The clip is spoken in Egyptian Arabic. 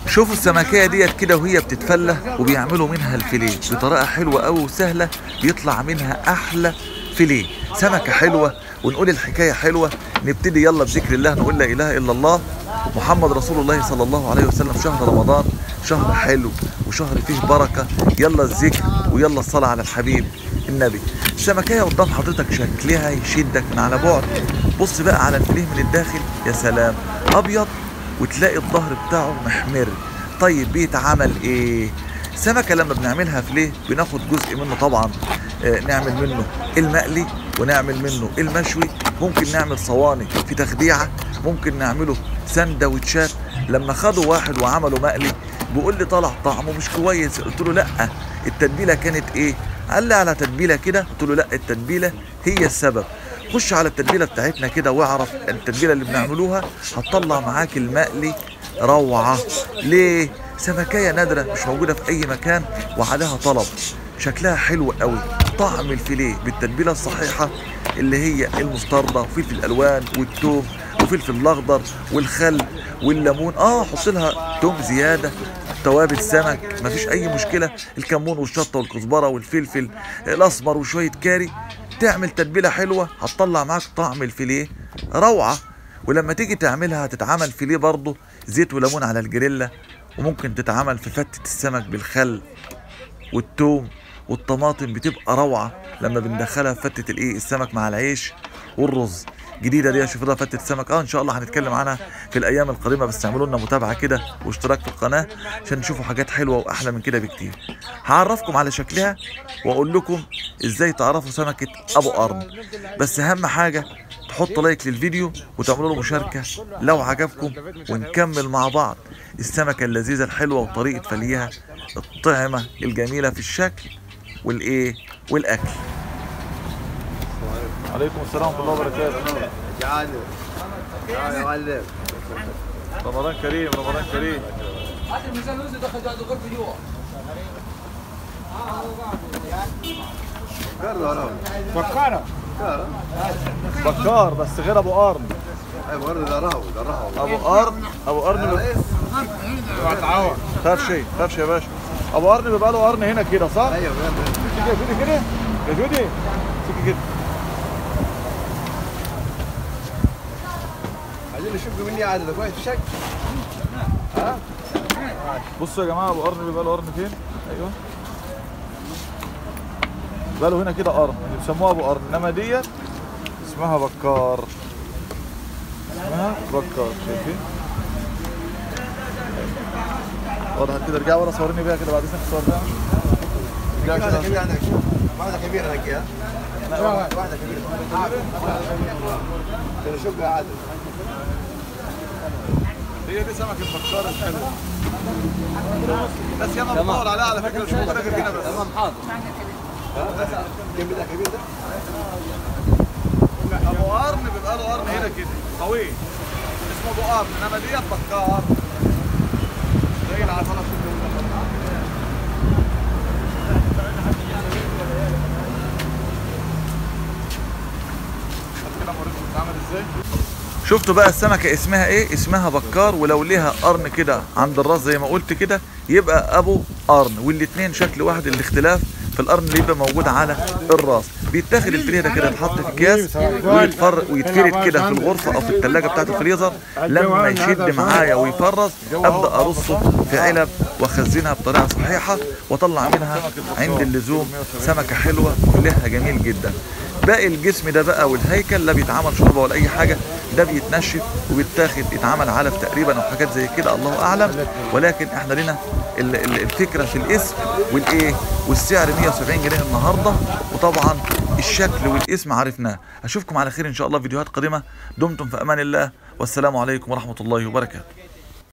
شوفوا السمكية ديت كده وهي بتتفلى وبيعملوا منها الفيليه بطريقة حلوة أوي وسهلة بيطلع منها أحلى فيليه سمكة حلوة ونقول الحكاية حلوة نبتدي يلا بذكر الله نقول لا إله إلا الله محمد رسول الله صلى الله عليه وسلم شهر رمضان شهر حلو وشهر فيه بركة يلا الذكر ويلا الصلاة على الحبيب النبي السمكية قدام حضرتك شكلها يشدك من على بعد بص بقى على الفيليه من الداخل يا سلام أبيض وتلاقي الظهر بتاعه محمر طيب بيتعمل ايه سمكة لما بنعملها فيليه بناخد جزء منه طبعا آه، نعمل منه المقلي ونعمل منه المشوي ممكن نعمل صواني في تخديعة ممكن نعمله سندوتشات لما خدوا واحد وعملوا مقلي بيقول لي طلع طعمه مش كويس قلت له لا التتبيلة كانت ايه قال لي على تتبيلة كده قلت له لا التتبيلة هي السبب خش على التتبيلة بتاعتنا كده واعرف التتبيلة اللي بنعملوها هتطلع معاك المقلي روعة ليه سمكية نادرة مش موجودة في أي مكان وعليها طلب شكلها حلو قوي طعم الفيليه بالتتبيلة الصحيحة اللي هي المستردة وفلفل الألوان والثوم وفلفل الأخضر والخل والليمون اه حط لها توم زيادة توابل سمك مفيش أي مشكلة الكمون والشطة والكزبرة والفلفل الأسمر وشوية كاري تعمل تتبيلة حلوة هتطلع معاك طعم الفيليه روعة ولما تيجي تعملها هتتعمل فيليه برضه زيت وليمون على الجريلا وممكن تتعمل في فتة السمك بالخل والثوم والطماطم بتبقى روعة لما بندخلها في فتة الايه السمك مع العيش والرز جديدة دي اشوف لها فتة سمك اه ان شاء الله هنتكلم عنها في الايام القادمة بس اعملوا لنا متابعة كده واشتراك في القناة عشان تشوفوا حاجات حلوة واحلى من كده بكتير هعرفكم على شكلها واقول لكم ازاي تعرفوا سمكة ابو قرن بس اهم حاجة تحطوا لايك للفيديو وتعملوا له مشاركة لو عجبكم ونكمل مع بعض السمكة اللذيذة الحلوة وطريقة فليها الطعمة الجميلة في الشكل والايه والاكل عليكم السلام ورحمة الله وبركاته تعال تعال يا معلم رمضان كريم رمضان كريم هذا الميزان وزن دخل قاعد غرفه جوا قرر ولا بكاره قرر بكار بس غير ابو قرن اي قرر ذا رهو ذا رهو ابو قرن ابو قرن تعاون خاف شيء خاف شيء يا باشا ابو قرن بيبقى له قرن هنا كده صح؟ ايوه كده كده كده يا جودي سيكي كده عايزين نشوف مني عاد كويس شك بصوا يا جماعه ابو قرن بيبقى له قرن فين؟ ايوه بيبقى له هنا كده قرن اللي بيسموها ابو قرن انما ديت اسمها بكار اسمها بكار شايفين؟ واضح كده ارجع ورا صورني بيها كده بعد اذنك الصور ده ارجع واحده كده كبيره عندك واحده كبيره لك يا واحده كبيره نشوف عاد هي دي سمكة بكار الحلوة بس ياما بتدور عليها على فكرة مش موجودة غير هنا بس تمام حاضر كم ده كبير ده ابو قرن بيبقى له قرن هنا كده طويل اسمه ابو قرن انما ديت بكار زي العسل شفتوا بقى السمكة اسمها ايه؟ اسمها بكار ولو ليها قرن كده عند الراس زي ما قلت كده يبقى ابو قرن والاتنين شكل واحد الاختلاف في القرن اللي يبقى موجود على الراس بيتاخد الفيليه ده كده يتحط في اكياس ويتفر ويتفرد كده في الغرفه او في الثلاجه بتاعت الفريزر لما يشد معايا ويفرز ابدا ارصه في علب واخزنها بطريقه صحيحه واطلع منها عند اللزوم سمكه حلوه كلها جميل جدا باقي الجسم ده بقى والهيكل لا بيتعمل شوربه ولا اي حاجه ده بيتنشف وبيتاخد يتعمل علف تقريبا او حاجات زي كده الله اعلم ولكن احنا لنا ال- ال- الفكره في الاسم والايه والسعر 170 جنيه النهارده وطبعا الشكل والاسم عرفناه اشوفكم على خير ان شاء الله في فيديوهات قادمه دمتم في امان الله والسلام عليكم ورحمه الله وبركاته